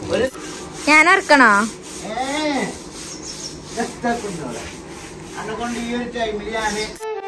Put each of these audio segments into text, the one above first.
ഒരു ഞാൻ ഇറക്കണോ അന്നെ കൊണ്ട് ഈ ഒരു ടൈമിൽ ഞാന്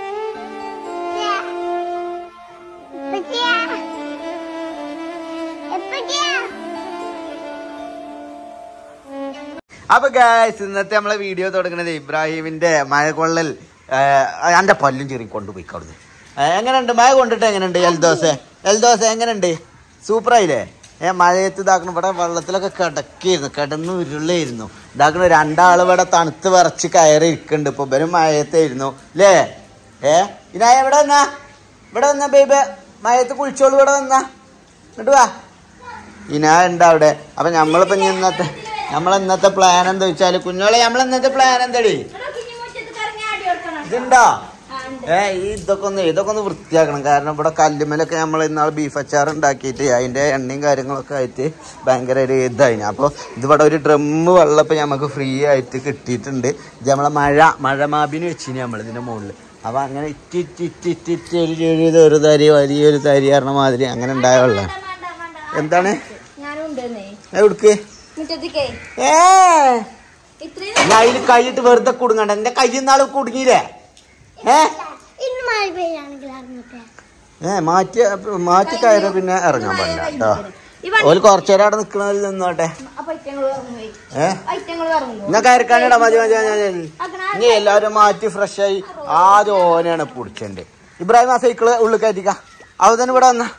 അപ്പൊ ഗായ്സ് ഇന്നത്തെ നമ്മളെ വീഡിയോ തുടങ്ങുന്നത് ഇബ്രാഹിമിന്റെ മഴ കൊള്ളൽ എന്റെ പല്ലും ചെറി കൊണ്ടുപോയി അവിടുന്ന് എങ്ങനെയുണ്ട് മഴ കൊണ്ടിട്ട് എങ്ങനെയുണ്ട് എൽദോസെ എൽദോസെ എങ്ങനെയുണ്ട് സൂപ്പറായില്ലേ ഏ മഴയത്ത് ഇതാക്കണം ഇവിടെ വെള്ളത്തിലൊക്കെ കിടക്കായിരുന്നു കിടന്ന് ഉരുളായിരുന്നു ഇതാക്കണ രണ്ടാള് ഇവിടെ തണുത്ത് വിറച്ച് കയറി ഇരിക്കുന്നുണ്ട് ഇപ്പൊ ഇവരും മഴയത്തായിരുന്നു അല്ലേ ഏ ഇനായ ഇവിടെ വന്നാ ഇവിടെ വന്നാ ബേബി മഴയത്ത് കുളിച്ചോളൂ ഇവിടെ വന്നാ ഇങ്ങോട്ട് വാ ഇനാ ഉണ്ട് അവിടെ അപ്പൊ നമ്മളിപ്പോ ഇനി ഇന്നത്തെ നമ്മളെ ഇന്നത്തെ പ്ലാൻ എന്താ വെച്ചാല് കുഞ്ഞോളെ നമ്മളെ ഇന്നത്തെ പ്ലാൻ എന്താടി ഇതുണ്ടോ ഏ ഈ ഇതൊക്കെ ഒന്ന് ഇതൊക്കെ ഒന്ന് വൃത്തിയാക്കണം കാരണം ഇവിടെ കല്ലുമ്മലൊക്കെ നമ്മൾ ഇന്നാൾ ബീഫ് അച്ചാർ ഉണ്ടാക്കിയിട്ട് അതിന്റെ എണ്ണയും കാര്യങ്ങളൊക്കെ ആയിട്ട് ഭയങ്കര ഒരു ഇതായിന് അപ്പോൾ ഇതിവിടെ ഒരു ഡ്രമ്മ് വെള്ളം ഇപ്പം നമുക്ക് ഫ്രീ ആയിട്ട് കിട്ടിയിട്ടുണ്ട് ഇത് നമ്മളെ മഴ മഴ മാബിന് വെച്ചിന് നമ്മൾ ഇതിന്റെ മുകളിൽ അപ്പൊ അങ്ങനെ ഇറ്റി ഇറ്റി ഇറ്റി ഇറ്റി ഇറ്റി ഒരു ചെറിയത് ഒരു തരി വലിയൊരു തരി പറഞ്ഞ മാതിരി അങ്ങനെ ഉണ്ടായ വെള്ളം എന്താണ് ഞാനുണ്ടെന്നേ എവിടേക്ക് മുറ്റത്തേക്കേ ഏ ഇത്രയും ഞാൻ അതിൽ കൈയിട്ട് വെറുതെ കുടുങ്ങണ്ട എന്റെ കയ്യിൽ നാളെ കുടുങ്ങിയില്ലേ ഏ ഇന്ന് മഴ പെയ്യാണെങ്കിൽ അറിഞ്ഞിട്ടേ ഏ മാറ്റി മാറ്റി കയറി പിന്നെ ഇറങ്ങാൻ പാടില്ല കേട്ടോ ഇവ ഓല് കുറച്ചേരം അവിടെ നിക്കണതിൽ നിന്നോട്ടെ അപ്പൊ ഐറ്റങ്ങൾ ഇറങ്ങുപോയി ഏ ഐറ്റങ്ങൾ ഇറങ്ങുമോ എന്നാ കയറിക്കാണിടാ മതി മതി മതി മതി. ഇനി എല്ലാവരും മാറ്റി ഫ്രഷ് ആയി ആദ്യം ഓനെയാണ് പിടിച്ചത് ഇബ്രാഹിം ആ സൈക്കിള് ഉള്ളിൽ കയറ്റിക്ക അത് തന്നെ ഇവിടെ വന്ന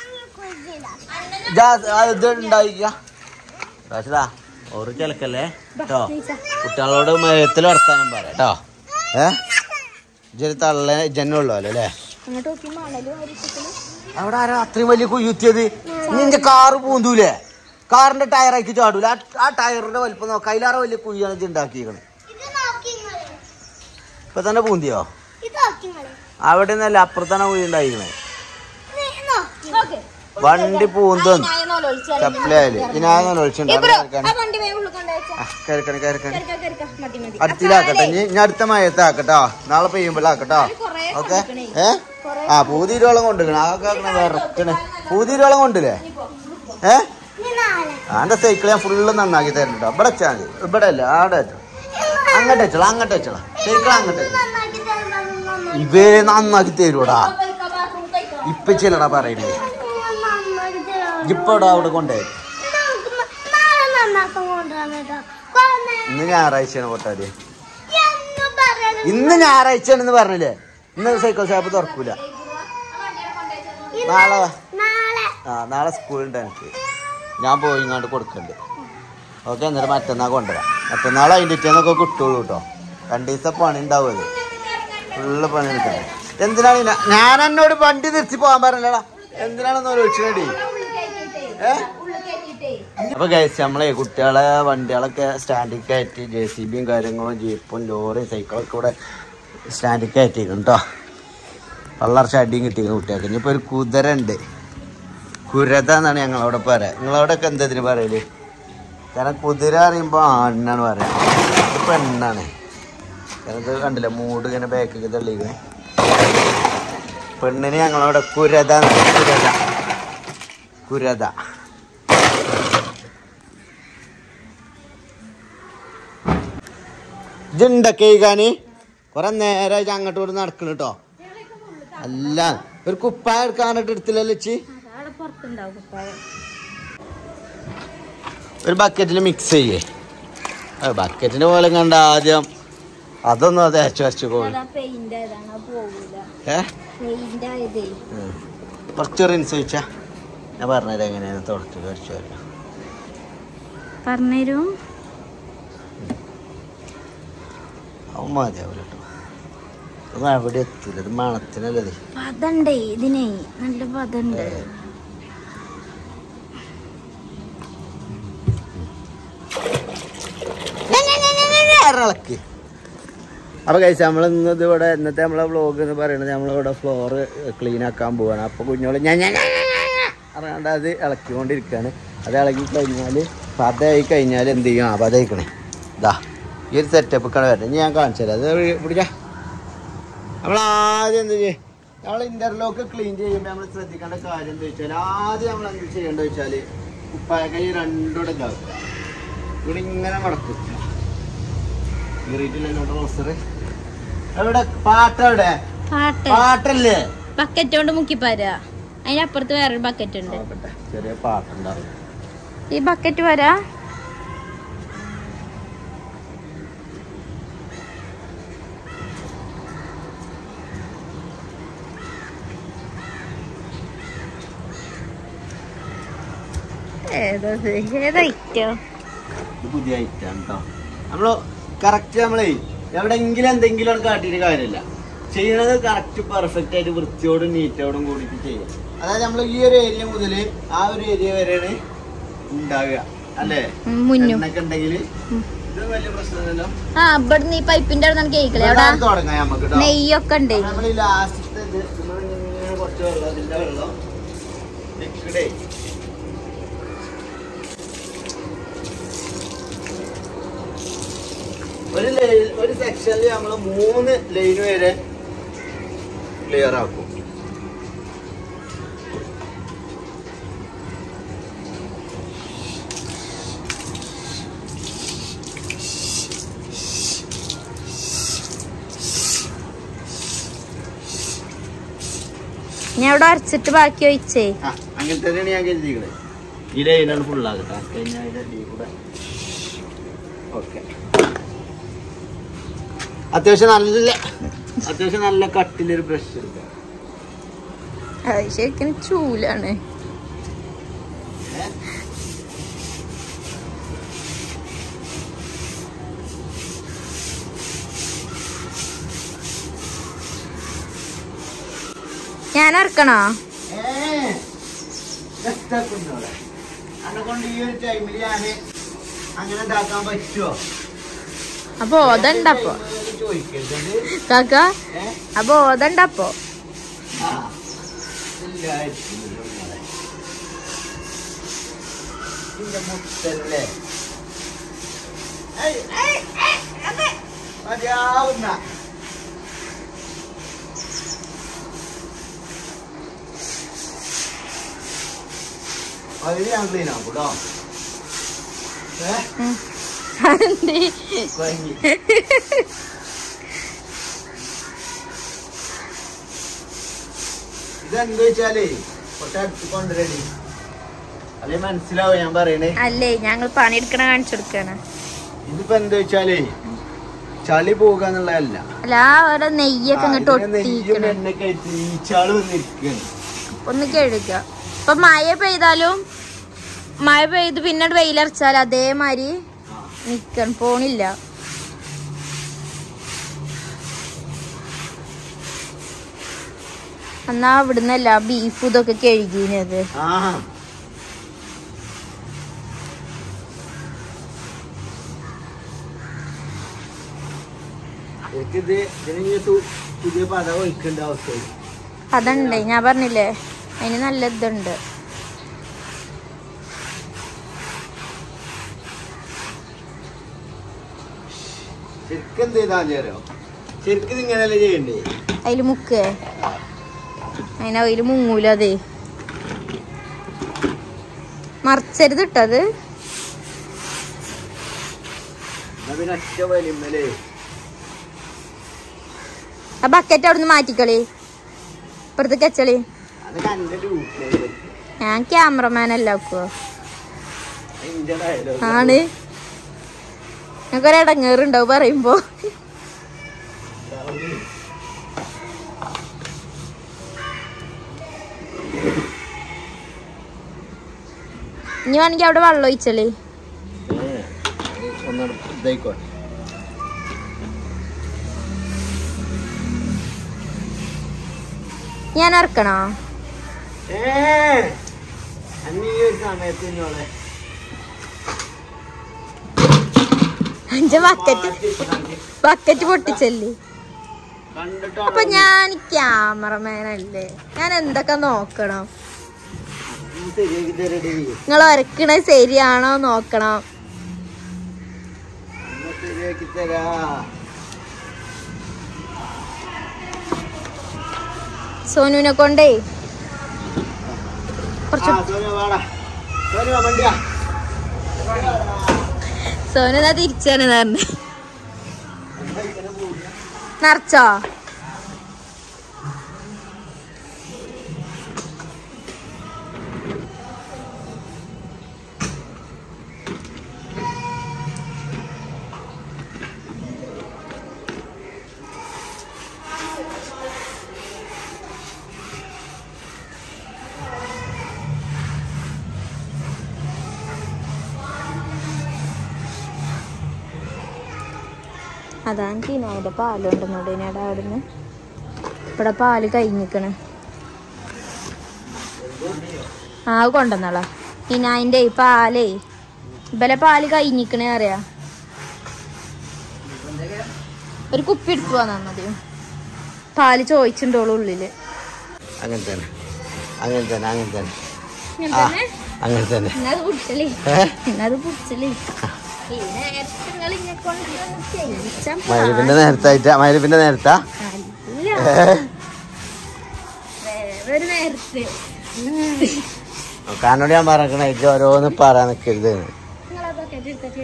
ഇത് ഉണ്ടായിക്ക രാശിതാ ഓറ് ചിലക്കല്ലേ കേട്ടോ കുട്ടികളോട് മയത്തിൽ വർത്താനം പറയാം കേട്ടോ ഏ ഇജ്ജൊരു തള്ള ജന്നുള്ളൂ അല്ലേ അങ്ങോട്ട് നോക്കി മണലും അരിച്ചിട്ടും അവിടെ ആരാ അത്രയും വലിയ കുയ്യുത്തിയത് നിന്റെ കാറ് പൂന്തൂലേ കാറിന്റെ ടയറാക്കി ചാടൂല ആ- ആ ടയറിന്റെ വലിപ്പം നോക്കാം അതിലാറെ വലിയ കുയ്യാണ് ഇത് ഉണ്ടാക്കിയിരിക്കണേ ഇത് നോക്കി ഇങ്ങള്. ഇപ്പൊ തന്നെ പൂന്തിയോ ഇത് നോക്കി ഇങ്ങള്. അവിടെ നിന്നല്ല അപ്പുറത്താണ് കുഴി ഉണ്ടായിരിക്കണേ ഇത് നോക്കി നോക്ക് വണ്ടി പൂന്തും ഞാൻ നോലോളിച്ചാൽ ചപ്പലായാല് ഇതിനാകെ ഒഴിച്ചിട്ടുണ്ട് ആ വണ്ടി വേഗം ഉള്ളിൽ കൊണ്ടുവച്ചാ കയറിക്കണി കയറിക്കണി കയറിക്കാ കയറിക്കാ മതി മതി അടുത്തിലാക്കട്ടെ ഇനി ഞാൻ അടുത്ത മയത്ത് ആക്കട്ടോ നാളെ പെയ്യുമ്പോഴാക്കട്ടോ കുറേ ഓക്കെ ഏ ആ പൂതിരുവളം കൊണ്ടുവരണം അതൊക്കെ ആക്കണ വിറക്കണേ പൂതിരുവളം കൊണ്ടില്ലേ ഏ ഇത് നാളെ. ആന്റെ സൈക്കിൾ ഞാൻ ഫുള്ള് നന്നാക്കി തരുന്നുണ്ടോ ഇവിടെ വെച്ചാൽ മതി ഇവിടെ അല്ല അവിടെ വെച്ചോ അങ്ങോട്ട് വെച്ചോളാം അങ്ങോട്ട് വെച്ചോളാം സൈക്കിൾ അങ്ങോട്ട് വെച്ചോ നന്നാക്കി തരുമ്പോ നന്നാക്കി ഇവേ നന്നാക്കി തരൂടാ ബാത്റൂം കഴിക്കാം ഇപ്പൊ ചിലടാ പറയുന്നത് നന്നാക്കി തരാം. ഇപ്പൊ ഇവിടെ അവിടെ കൊണ്ടേ നമുക്ക് മ- നാളെ നന്നാക്കാൻ കൊണ്ടുവന്നിട്ടോ കൊറേ ഇന്ന് ഞായറാഴ്ചയാണ് കൊട്ടാടി എന്ന് പറയണം ഇന്ന് ഞായറാഴ്ചയാണെന്ന് പറഞ്ഞില്ലേ ഇന്ന് സൈക്കിൾ ഷോപ്പ് തുറക്കൂല നാളെ വാ. നാളെ ആ നാളെ സ്കൂളുണ്ട് എനിക്ക് ഞാൻ പോയി ഇങ്ങോട്ട് കൊടുക്കണ്ട് ഓക്കെ എന്നിട്ട് മറ്റന്നാൾ കൊണ്ടുവരാം മറ്റന്നാൾ അതിൻ്റെ ഇറ്റേന്നൊക്കെ കിട്ടുള്ളൂ കേട്ടോ രണ്ട് ദിവസം പണി ഉണ്ടാവുമല്ലോ ഫുള്ള് പണി എടുക്കണ്ടേ എന്തിനാണ് ഇന- ഞാൻ എന്നോട് വണ്ടി തിരിച്ച് പോകാൻ പറഞ്ഞല്ലടാ എന്തിനാണെന്ന് വിളിച്ചേടി ഏ അപ്പൊ ഗൈസ് നമ്മളെ കുട്ടികളെ വണ്ടികളൊക്കെ സ്റ്റാൻഡിൽ കയറ്റി ജെ സി ബിയും കാര്യങ്ങളും ജീപ്പും ലോറിയും സൈക്കിളൊക്കെ ഇവിടെ സ്റ്റാൻഡിൽ കയറ്റിയിരിക്കും കേട്ടോ വള്ളർച്ച അടിയും കിട്ടിയിരിക്കുന്നു കുട്ടികൾക്ക് ഇനിയിപ്പോൾ ഒരു കുതിര ഉണ്ട് കുരത എന്നാണ് ഞങ്ങളവിടെ പറയാ നിങ്ങളവിടെയൊക്കെ എന്താ ഇതിന് പറയല് കാരണം കുതിര അറിയുമ്പോൾ ആണെന്നാണ് പറയാ ഇത് പെണ്ണാണ് കാരണം ഇത് കണ്ടില്ല മൂട് ഇങ്ങനെ ബാക്കിൽ തള്ളിക്കണേ പെണ്ണിന് ഞങ്ങളവിടെ കുരത എന്നാണ്. കുരത കുരത ഇതുണ്ടൊക്കെ കഴിക്കാന് കൊറേ നേരമായിട്ട് അങ്ങോട്ടും ഇങ്ങോട്ടും നടക്കണം കേട്ടോ അല്ല ഒരു കുപ്പായ എടുക്കാനായിട്ട് എടുത്തില്ലല്ലോ ചേച്ചി അവിടെ പുറത്തുണ്ടാവും കുപ്പായം ഒരു ബക്കറ്റിൽ മിക്സ് ചെയ്യേ ബക്കറ്റിന്റെ പോലെ കണ്ട ആദ്യം അതൊന്നും അത് അയച്ചു വരച്ചു പോകും അതാ പെയിന്റ് ആയതാണ് അത് പോകൂല ഏ പെയിന്റ് ആയതേ ഉം. കുറച്ച് റിൻസ് വെച്ചാ ഞാൻ പറഞ്ഞത് എങ്ങനെയാണ് തുടച്ചു വരച്ചു വരണം പറഞ്ഞുതരും അവൻ മതിയാവില്ല കേട്ടോ അത് അവിടെ എത്തില്ല ഇത് മണത്തിനല്ലേ ഇത്. പതണ്ടേ ഇതിനെ നല്ല പതണ്ട് ഇളക്ക് അപ്പൊ കഴിച്ച നമ്മൾ ഇന്നത് ഇവിടെ ഇന്നത്തെ നമ്മളെ വ്ളോഗ് എന്ന് പറയുന്നത് നമ്മളിവിടെ ഫ്ലോർ ക്ലീൻ ആക്കാൻ പോവാണ് അപ്പൊ കുഞ്ഞോള് ഞാൻ ഞാൻ അറിയാണ്ട് അത് ഇളക്കിക്കൊണ്ടിരിക്കുകയാണ് അത് ഇളക്കി കഴിഞ്ഞാൽ പതയായി കഴിഞ്ഞാൽ എന്ത് ചെയ്യും ആ പതയിക്കണേ ഇതാ ഈ ഒരു സെറ്റപ്പ് ഒക്കെ വരണം ഇനി ഞാൻ കാണിച്ചു തരാം അത് പിടിച്ചാ നമ്മൾ ആദ്യം എന്ത് ചെയ്യും നമ്മൾ ഇന്റർലോക്ക് ക്ലീൻ ചെയ്യുമ്പോൾ നമ്മൾ ശ്രദ്ധിക്കേണ്ട കാര്യം എന്താ വെച്ചാൽ ആദ്യം നമ്മൾ എന്ത് ചെയ്യേണ്ടത് വെച്ചാൽ കുപ്പായ കൈ രണ്ടൂടെ ഇതാക്കുക ഇവിടെ ഇങ്ങനെ മടക്കും കീറിയിട്ടില്ല റോസറ് എവിടെ പാട്ടെവിടെ പാട്ട് പാട്ടല്ലേ ബക്കറ്റ് കൊണ്ട് മുക്കിപ്പാരാ അതിനപ്പുറത്ത് വേറൊരു ബക്കറ്റ് ഉണ്ട് നോക്കട്ടെ ചെറിയ പാട്ടുണ്ടാവും ഈ ബക്കറ്റ് വരാ ഏതത് ഏതൈറ്റോ ഇത് പുതിയ ഐറ്റം കേട്ടോ നമ്മള് കറക്റ്റ് നമ്മളെ എവിടെങ്കിലും എന്തെങ്കിലും ആണ് കാട്ടിയിട്ട് കാര്യമില്ല ചെയ്യണത് കറക്റ്റ് പെർഫെക്റ്റ് ആയിട്ട് വൃത്തിയോടും നീറ്റോടും കൂടിയിട്ട് ചെയ്യാം അതായത് നമ്മൾ ഈ ഒരു ഏരിയ മുതൽ ആ ഒരു ഏരിയ വരെയാണ് ഉണ്ടാവുക അല്ലേ ഉം, മുന്നും എണ്ണൊക്കെ ഉണ്ടെങ്കിൽ ഇത് വലിയ പ്രശ്നമില്ലല്ലോ ആ ഇവിടുന്ന് ഈ പൈപ്പിന്റെ അവിടെ നിന്ന് കേക്കില്ലേ അവിടെ ഇവിടെ തുടങ്ങാം നമുക്ക് കേട്ടോ നെയ്യൊക്കെ ഉണ്ട് നമ്മൾ ഈ ലാസ്റ്റത്തെ ഇത് നമ്മളിങ്ങനെ കുറച്ച് വെള്ളം ഇതിന്റെ വെള്ളം ലിക്വിഡേ ഒരു ലൈൻ ഒരു സെക്ഷനിൽ നമ്മൾ മൂന്ന് ലൈൻ വരെ ക്ലിയർ ആക്കും ഞാൻ അവിടെ അരച്ചിട്ട് ബാക്കി ഒഴിച്ചേ ആ അങ്ങനെ തന്നെയാണ് ഞാൻ കരുതിക്കണേ ഈ ലൈനാണ് ഫുള്ളാകട്ടെ കഴിഞ്ഞാൽ അതിന്റെ അടിയിൽ കൂടെ ഓക്കെ അത്യാവശ്യം നല്ല അത്യാവശ്യം നല്ല കട്ടിലൊരു ബ്രഷ് എടുക്കാം അത് ശരിക്കും ചൂലാണ് ഏ? ഞാൻ ഇറക്കണോ ഏ, just ആ കുഞ്ഞോളെ. അന്നെ കൊണ്ട് ഈ ഒരു ടൈമിൽ ഞാന് അങ്ങനെ ഉണ്ടാക്കാൻ പറ്റുമോ അപ്പൊ ഓതണ്ടപ്പോ ചോദിക്കരുത് കാക്ക ഏ? അപ്പൊ ഓതണ്ടപ്പോ ആ. ഇല്ലായിരിക്കും കുഞ്ഞോളെ. ഇതിന്റെ മുത്തല്ലേ ഏയ്, ഏയ്, ഏയ്, അതെ. മതിയാവുന്ന അതിന് ഞാൻ ക്ലീൻ ആക്കും കേട്ടോ ഏ എന്തേ? കൊഴങ്ങി ഇതെന്താ വെച്ചാലേ കുറച്ച് അടുത്ത് കൊണ്ടുവരടി അല്ലെ മനസ്സിലാവും ഞാൻ പറയണേ അല്ലേ ഞങ്ങൾ പണിയെടുക്കണ കാണിച്ചു കൊടുക്കാണ് ഇതിപ്പോ എന്താ വെച്ചാലേ ചളി പോകുക എന്നുള്ളതല്ല അല്ല ആ ഓരോ നെയ്യൊക്കെ ഇങ്ങോട്ട് ഒട്ടിക്കണ എണ്ണൊക്കെ ആയിട്ട് ഈച്ചാള് വന്നിരിക്കുകയാണ് ഒന്ന് കഴുകുക ഇപ്പൊ മഴ പെയ്താലും മഴ പെയ്ത് പിന്നെ വെയിലറച്ചാൽ അതേമാതിരി നിക്കണം പോണില്ല എന്നാ അവിടുന്നല്ല ബീഫ് ഇതൊക്കെ കഴുകിയത് ആ എനിക്കിത് ഇതിന് തു- പുതിയ പദം ഒഴിക്കേണ്ട അവസ്ഥ അതുണ്ട് ഞാൻ പറഞ്ഞില്ലേ അതിന് നല്ല ഇതുണ്ട് ശരിക്കും എന്ത് ചെയ്താൽ മതി അറിയോ ശരിക്കും ഇത് ഇങ്ങനെയല്ലേ ചെയ്യണ്ടേ അതില് മുക്കേ അതിന് അതില് മുങ്ങൂല അതെ മറിച്ചരുത് ഇട്ടത് എന്നാ പിന്നെ ഒറ്റ വലിമല്ലേ ആ ബക്കറ്റ് അവിടുന്ന് മാറ്റിക്കളി ഇപ്പുറത്തേക്ക് വെച്ചളി അതൊക്കെ എന്റെ ഡ്യൂട്ടി ഞാൻ ക്യാമറമാൻ അല്ല ഇപ്പൊ എന്റെ ഡയലോഗ് ആണ് ഞങ്ങൾക്കൊരു ഇടങ്ങേറുണ്ടാവും പറയുമ്പോ ഇനി വേണമെങ്കിൽ അവിടെ വെള്ളം ഒഴിച്ചളി ഒന്ന് ഇതായിക്കോട്ടെ ഞാൻ ഇറക്കണോ ഏ അന്ന് ഈ ഒരു സമയത്ത് ഇന്നോളെ അഞ്ച ബക്കറ്റ് ബക്കറ്റ് പൊട്ടിച്ചല്ലേ കണ്ടിട്ടോ അപ്പൊ ഞാൻ ക്യാമറമാൻ അല്ലേ ഞാൻ എന്തൊക്കെ നോക്കണം ശരിയാക്കി തരടി നിങ്ങൾ ഇറക്കണ ശരിയാണോ നോക്കണം അന്ന് ശരിയാക്കി തരാ സോനുവിനെ കൊണ്ടേ ആ കുറച്ച് സോനിയ വാടാ സോനു ഇതാ തിരിച്ചാണ് പറഞ്ഞു നിറച്ചോ അതാണ് ടീനായുടെ പാലുണ്ടെന്നോട് ഇതിനടെ അവിടുന്ന് ഇവിടെ പാല് കഴിഞ്ഞിക്കണ് ആ അത് കൊണ്ടുവന്നോളാം ടീനായിന്റെ ഈ പാലേ ഇവലെ പാല് കഴിഞ്ഞിക്കണേ അറിയാ ഒരു കുപ്പി എടുത്തു വന്നാ മതി പാല് ചോദിച്ചിട്ടുണ്ടോളൂ ഉള്ളില് അങ്ങനെ തന്നെ അങ്ങനെ തന്നെ അങ്ങനെ തന്നെ ഇങ്ങനെ ആ തന്നെ? അങ്ങനെ തന്നെ ഇന്നത് പിടിച്ചല്ലേ ഏ ഇന്നത് പിടിച്ചല്ലേ ഈ നേരത്തെ നിങ്ങൾ ഇങ്ങനെ കൊണ്ടുവന്ന് ചെയ്യിച്ചാ മരുപ്പിന്റെ നേരത്തായിട്ടാ മരുപ്പിന്റെ നേരത്താ അല്ല ഏ? വേറൊരു നേരത്തെ കാനോട് ഞാൻ പറഞ്ഞേ ഇത് ഓരോന്ന് പറയാൻ നിൽക്കരുത് നിങ്ങളാ ബക്കറ്റ് എടുത്തൊക്കെ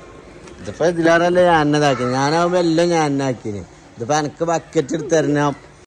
ഇതിപ്പോ ഇതിലാറല്ലേ ഞാൻ എന്നതാക്കി ഞാനാവുമ്പോ എല്ലാം ഞാൻ എന്നാക്കിന് ഇതിപ്പോ എനക്ക് ബക്കറ്റ് എടുത്ത് തരണം